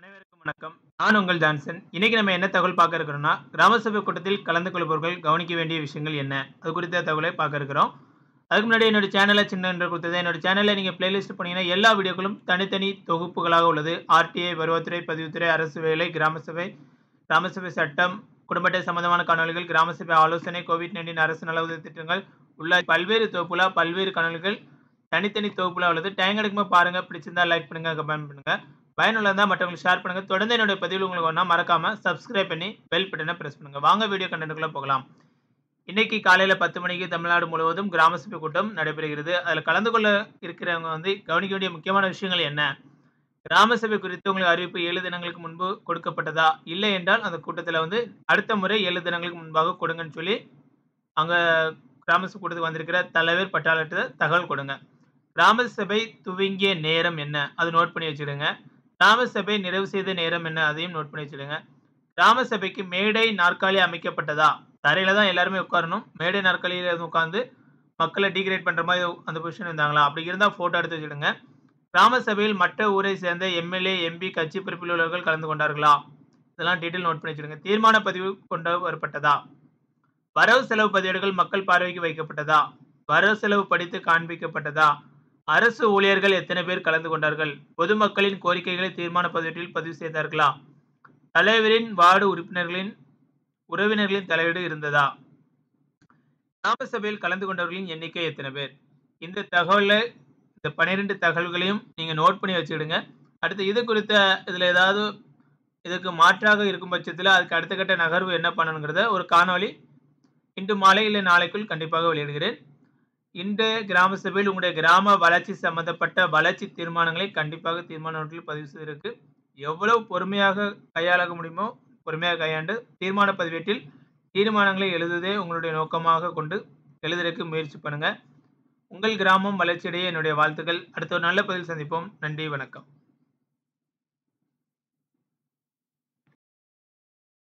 அனைவருக்கும் வணக்கம். நான் உங்கள் ஜான்சன். இன்னைக்கு நம்ம என்ன தகவல் பார்க்க இருக்கிறோம்னா, கிராம சபை கூட்டத்தில் கலந்து கொள்பவர்கள் கவனிக்க வேண்டிய விஷயங்கள் என்ன? அது குறித்த தகவலை பார்க்க இருக்கிறோம். அதுக்கு முன்னாடி என்னோட சேனல சின்ன என்று கொடுத்தது. என்னோட சேனல்ல நீங்க பிளேலிஸ்ட் போனீங்கன்னா, எல்லா வீடியோக்களும் தனித்தனி தொகுப்புகளாக உள்ளது. ஆர்டிஐ, வருவாய்த்துறை, பதிவுத்துறை, அரசு வேலை, கிராம சபை, கிராம சபை சட்டம், குடும்ப அட்டை சம்பந்தமான காணொளிகள், கிராம சபை ஆலோசனை, கோவிட்-19 அரசு நல உதவி திட்டங்கள் உள்ள பல்வேறு தொகுப்புல பல்வேறு காணொளிகள் தனித்தனி தொகுப்புல உள்ளது. டைம் கிடைக்கும்போது பாருங்க. பிடிச்சிருந்தா லைக் பண்ணுங்க, கமெண்ட் பண்ணுங்க. பயனுள்ளதா இருந்தா மற்றவங்களுக்கு ஷேர் பண்ணுங்க. தொடர்ந்து என்னுடைய பதிவுகள் உங்களுக்கு வேணும்னா மறக்காம சப்ஸ்கிரைப் பண்ணி பெல் பட்டன பிரஸ் பண்ணுங்க. வாங்க வீடியோ கன்டென்ட்க்குள்ள போகலாம். இன்னைக்கு காலையில 10 மணிக்கு தமிழ்நாடு முழுவதும் கிராம சபை கூட்டம் நடைபெறுகிறது. அதுல கலந்து கொள்ள இருக்கிறவங்க வந்து கவனிக்க வேண்டிய முக்கியமான விஷயங்கள் என்ன? கிராம சபை குறித்து உங்களுக்கு அறிவிப்பு 7 தினங்களுக்கு முன்பு கொடுக்கப்பட்டதா? இல்லை என்றால் அந்த கூட்டத்துல வந்து அடுத்த முறை 7 தினங்களுக்கு முன்பாக கொடுங்கன்னு சொல்லி, அங்க கிராம சபை கூட்டத்துக்கு வந்திருக்கிற தலைவர் பட்டாளர்ட்ட தகவல் கொடுங்க. கிராம சபை துவங்கிய நேரம் என்ன? அது நோட் பண்ணி வச்சுடுங்க. கிராம சபை நிறைவு செய்த நேரம் என்ன? அதையும் நோட் பண்ணி வச்சுடுங்க. கிராம சபைக்கு மேடை, நாற்காலி அமைக்கப்பட்டதா? தரையில தான் எல்லாருமே உட்காரணும். மேடை, நாற்காலியில உட்கார்ந்து மக்கள டீக்ரேட் பண்ற மாரி அந்த பொசிஷன் இருந்தாங்களா? அப்படி இருந்தா போட்டோ எடுத்து வச்சுடுங்க. கிராம சபையில் மற்ற ஊரை சேர்ந்த எம்.எல்.ஏ, எம்.பி, கட்சி பொறுப்பில் உள்ளவர்கள் கலந்து கொண்டார்களா? இதெல்லாம் டீட்டெயில் நோட் பண்ணி வச்சுடுங்க. தீர்மான பதிவு கொண்டு வரப்பட்டதா? வரவு செலவு பதிவேடுகள் மக்கள் பார்வைக்கு வைக்கப்பட்டதா? வரவு செலவு படித்து காண்பிக்கப்பட்டதா? அரசு ஊழியர்கள் எத்தனை பேர் கலந்து கொண்டார்கள்? பொதுமக்களின் கோரிக்கைகளை தீர்மான பதிவேட்டில் பதிவு செய்தார்களா? தலைவரின் வார்டு உறுப்பினர்களின் உறவினர்களின் தலையீடு இருந்ததா? கிராம சபையில் கலந்து கொண்டவர்களின் எண்ணிக்கை எத்தனை பேர்? இந்த தகவல்ல இந்த 12 தகவல்களையும் நீங்க நோட் பண்ணி வச்சுடுங்க. அடுத்து இது குறித்த இதுல ஏதாவது இதுக்கு மாற்றாக இருக்கும் பட்சத்துல அதுக்கு அடுத்த கட்ட நகர்வு என்ன பண்ணணுங்கிறத ஒரு காணொளி இன்று மாலை இல்லை நாளைக்குள் கண்டிப்பாக வெளியிடுகிறேன். இன்றைய கிராம சபையில் உங்களுடைய கிராம வளர்ச்சி சம்பந்தப்பட்ட வளர்ச்சி தீர்மானங்களை கண்டிப்பாக தீர்மான நோட்டில் பதிவு செய்வதற்கு எவ்வளவு பொறுமையாக கையாள முடியுமோ பொறுமையாக கையாண்டு தீர்மான பதிவேட்டில் தீர்மானங்களை எழுதுவதே உங்களுடைய நோக்கமாக கொண்டு எழுதுறதுக்கு முயற்சி பண்ணுங்க. உங்கள் கிராமம் வளர்ச்சியடைய என்னுடைய வாழ்த்துக்கள். அடுத்த ஒரு நல்ல பதிவில் சந்திப்போம். நன்றி, வணக்கம்.